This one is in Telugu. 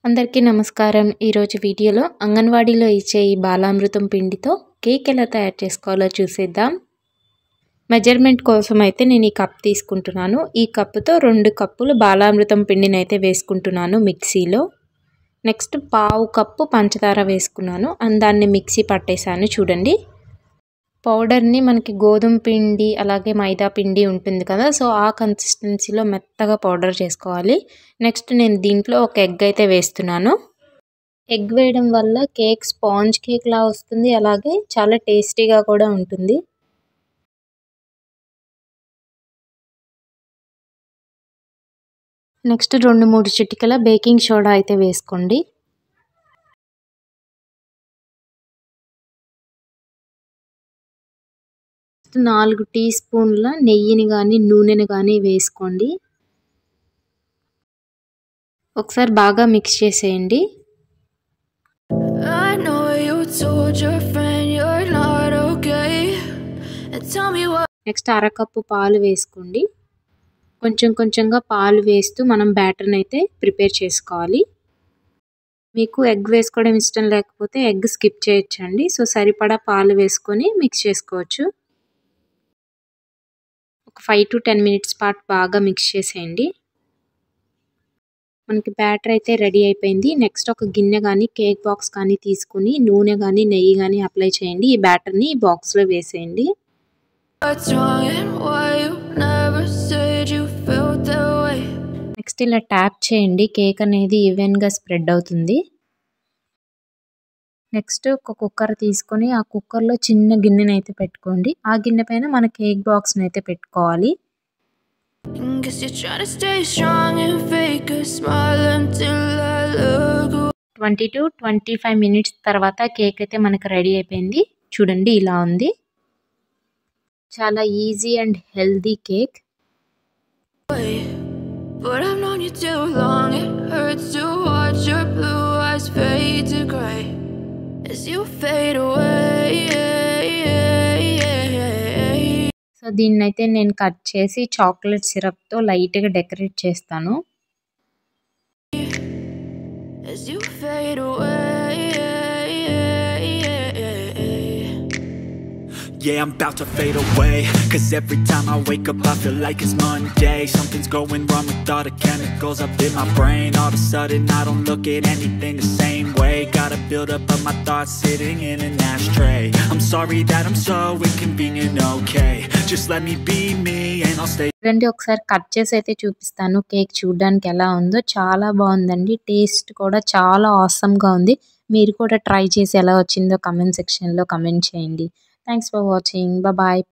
అందరికీ నమస్కారం ఈరోజు వీడియోలో అంగన్వాడీలో ఇచ్చే ఈ బాలామృతం పిండితో కేక్ ఎలా తయారు చేసుకోవాలో చూసేద్దాం మెజర్మెంట్ కోసం అయితే నేను ఈ కప్ తీసుకుంటున్నాను ఈ కప్పుతో రెండు కప్పులు బాలామృతం పిండిని అయితే వేసుకుంటున్నాను మిక్సీలో నెక్స్ట్ పావు కప్పు పంచదార వేసుకున్నాను అండ్ దాన్ని మిక్సీ పట్టేశాను చూడండి పౌడర్ని మనకి గోధుమ పిండి అలాగే మైదా పిండి ఉంటుంది కదా సో ఆ కన్సిస్టెన్సీలో మెత్తగా పౌడర్ చేసుకోవాలి నెక్స్ట్ నేను దీంట్లో ఒక ఎగ్ అయితే వేస్తున్నాను ఎగ్ వేయడం వల్ల కేక్ స్పాంజ్ కేక్ లా వస్తుంది అలాగే చాలా టేస్టీగా కూడా ఉంటుంది నెక్స్ట్ రెండు మూడు చిటికల బేకింగ్ సోడా అయితే వేసుకోండి నాలుగు టీ స్పూన్ల నెయ్యిని కానీ నూనెని కానీ వేసుకోండి ఒకసారి బాగా మిక్స్ చేసేయండి I know you told your friend you're not okay. And tell me what next అరకప్పు పాలు వేసుకోండి కొంచెం కొంచెంగా పాలు వేస్తూ మనం బ్యాటర్ని అయితే ప్రిపేర్ చేసుకోవాలి మీకు ఎగ్ వేసుకోవడం ఇష్టం లేకపోతే ఎగ్ స్కిప్ చేయొచ్చండి సో సరిపడా పాలు వేసుకొని మిక్స్ చేసుకోవచ్చు ఒక ఫైవ్ టు టెన్ మినిట్స్ పాటు బాగా మిక్స్ చేసేయండి మనకి బ్యాటర్ అయితే రెడీ అయిపోయింది నెక్స్ట్ ఒక గిన్నె కానీ కేక్ బాక్స్ కానీ తీసుకుని నూనె కానీ నెయ్యి కానీ అప్లై చేయండి ఈ బ్యాటర్ని ఈ బాక్స్లో వేసేయండి what's wrong and why you never said you felt that way. Next ఇలా ట్యాప్ చేయండి కేక్ అనేది ఈవెన్గా స్ప్రెడ్ అవుతుంది నెక్స్ట్ ఒక కుక్కర్ తీసుకొని ఆ కుక్కర్లో చిన్న గిన్నెని అయితే పెట్టుకోండి ఆ గిన్నె పైన మన కేక్ బాక్స్ని అయితే పెట్టుకోవాలి Guess you're trying to stay strong and fake a smile until I look away. Twenty to twenty five minutes తర్వాత కేక్ అయితే మనకు రెడీ అయిపోయింది చూడండి ఇలా ఉంది చాలా easy and healthy cake But I've known you too long, it hurts to watch your blue eyes fade to gray as you fade away. So దీన్ని అయితే నేను కట్ చేసి చాక్లెట్ సిరప్తో లైట్గా డెకరేట్ చేస్తాను As you fade away. Yeah, I'm about to fade away Cause every time I wake up I feel like it's Monday Something's going wrong with all the chemicals up in my brain All of a sudden I don't look at anything the same way Got a build up of my thoughts sitting in an ashtray I'm sorry that I'm so inconvenient, okay Just let me be me and I'll stay చూడండి ఒకసారి కట్ చేసి అయితే చూపిస్తాను కేక్ చూడడానికి ఎలా ఉందో చాలా బాగుందండి టేస్ట్ కూడా చాలా ఆసమ్గా ఉంది మీరు కూడా ట్రై చేసి ఎలా వచ్చిందో కమెంట్ సెక్షన్లో కమెంట్ చేయండి థ్యాంక్స్ ఫర్ వాచింగ్ బాయ్